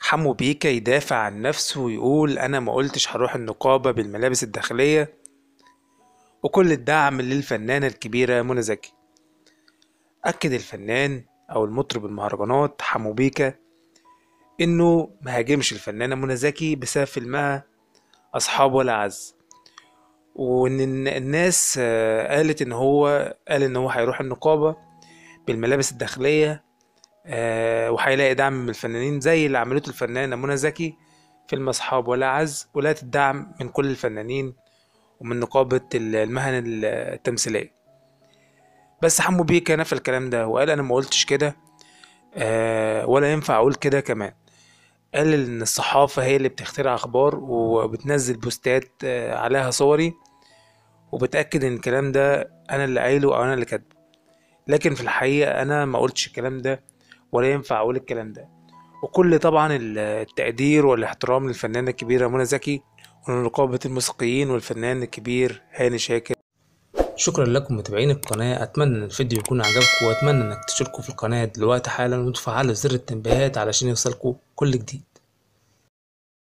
حمو بيكا يدافع عن نفسه ويقول أنا ما قلتش هروح النقابة بالملابس الداخلية وكل الدعم للفنانة الكبيرة منى زكي أكد الفنان أو المطرب المهرجانات حمو بيكا إنه ما هاجمش الفنانة منى زكي بسبب فيلمها أصحاب ولا عز وإن الناس آه، قالت إن هو قال إن هو هيروح النقابة بالملابس الداخلية آه، وهيلاقي دعم من الفنانين زي اللي عملته الفنانة منى زكي فيلم أصحاب ولا عز ولقت الدعم من كل الفنانين ومن نقابة المهن التمثيلية بس حمو بيكا نفى الكلام ده وقال أنا ما قلتش كده آه، ولا ينفع أقول كده كمان قال إن الصحافة هي اللي بتخترع أخبار وبتنزل بوستات آه، عليها صوري وبتأكد إن الكلام ده أنا اللي قايله أو أنا اللي كاتبه لكن في الحقيقة أنا ما قلتش الكلام ده ولا ينفع أقول الكلام ده وكل طبعا التقدير والاحترام للفنانة الكبيرة منى زكي ونقابة الموسيقيين والفنان الكبير هاني شاكر شكرا لكم متابعين القناة أتمنى إن الفيديو يكون عجبكم وأتمنى إنك تشتركوا في القناة دلوقتي حالا وتفعلوا زر التنبيهات علشان يوصلكوا كل جديد